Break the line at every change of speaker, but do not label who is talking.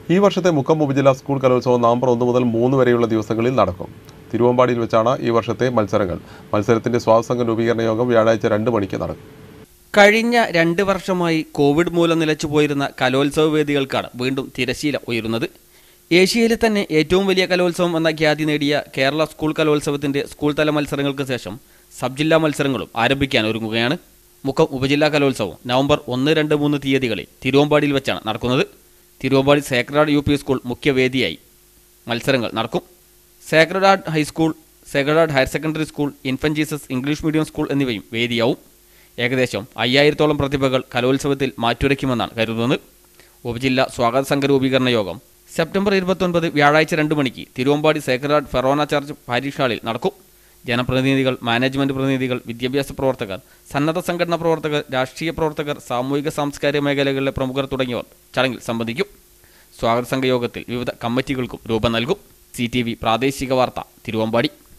ഈ വർഷത്തെ മുക്കം ഉപജില്ലാ സ്കൂൾ കലോത്സവം നവംബർ ഒന്ന് മുതൽ മൂന്ന് വരെയുള്ള ദിവസങ്ങളിൽ നടക്കും തിരുവമ്പാടിയിൽ വെച്ചാണ് ഈ വർഷത്തെ മത്സരങ്ങൾ മത്സരത്തിന്റെ സ്വാതസംഘ രൂപീകരണ യോഗം വ്യാഴാഴ്ച രണ്ട് മണിക്ക് നടക്കും
കഴിഞ്ഞ രണ്ട് വർഷമായി കോവിഡ് മൂലം നിലച്ചുപോയിരുന്ന കലോത്സവ വേദികൾക്കാണ് വീണ്ടും തിരശീല ഉയരുന്നത് ഏഷ്യയിലെ തന്നെ ഏറ്റവും വലിയ കലോത്സവം എന്ന ഖ്യാതി നേടിയ കേരള സ്കൂൾ കലോത്സവത്തിന്റെ സ്കൂൾ തല മത്സരങ്ങൾക്ക് ശേഷം സബ് ജില്ലാ മത്സരങ്ങളും ആരംഭിക്കാൻ ഒരുങ്ങുകയാണ് മുക്കം ഉപജില്ലാ കലോത്സവം നവംബർ ഒന്ന് രണ്ട് മൂന്ന് തീയതികളിൽ തിരുവമ്പാടിയിൽ വെച്ചാണ് നടക്കുന്നത് Thiruvambady sacred U P school മുഖ്യവേദിയായി മത്സരങ്ങൾ നടക്കും sacred heart high school sacred heart higher secondary school infant Jesus English medium school എന്നിവയും വേദിയാവും ഏകദേശം അയ്യായിരത്തോളം പ്രതിഭകൾ കലോത്സവത്തിൽ മാറ്റുരയ്ക്കുമെന്നാണ് കരുതുന്നത് ഉപജില്ല സ്വാഗത സംഘ രൂപീകരണ യോഗം സെപ്റ്റംബർ ഇരുപത്തൊൻപത് വ്യാഴാഴ്ച രണ്ട് മണിക്ക് Thiruvambady sacred forane church parish ഹാളിൽ നടക്കും ജനപ്രതിനിധികൾ മാനേജ്മെന്റ് പ്രതിനിധികൾ വിദ്യാഭ്യാസ പ്രവർത്തകർ സന്നദ്ധ സംഘടനാ പ്രവർത്തകർ രാഷ്ട്രീയ പ്രവർത്തകർ സാമൂഹിക സാംസ്കാരിക മേഖലകളിലെ പ്രമുഖർ തുടങ്ങിയവർ ചടങ്ങിൽ സംബന്ധിക്കും സ്വാഗത സംഘ യോഗത്തിൽ വിവിധ കമ്മിറ്റികൾക്കും രൂപം നൽകും സി പ്രാദേശിക വാർത്ത തിരുവമ്പാടി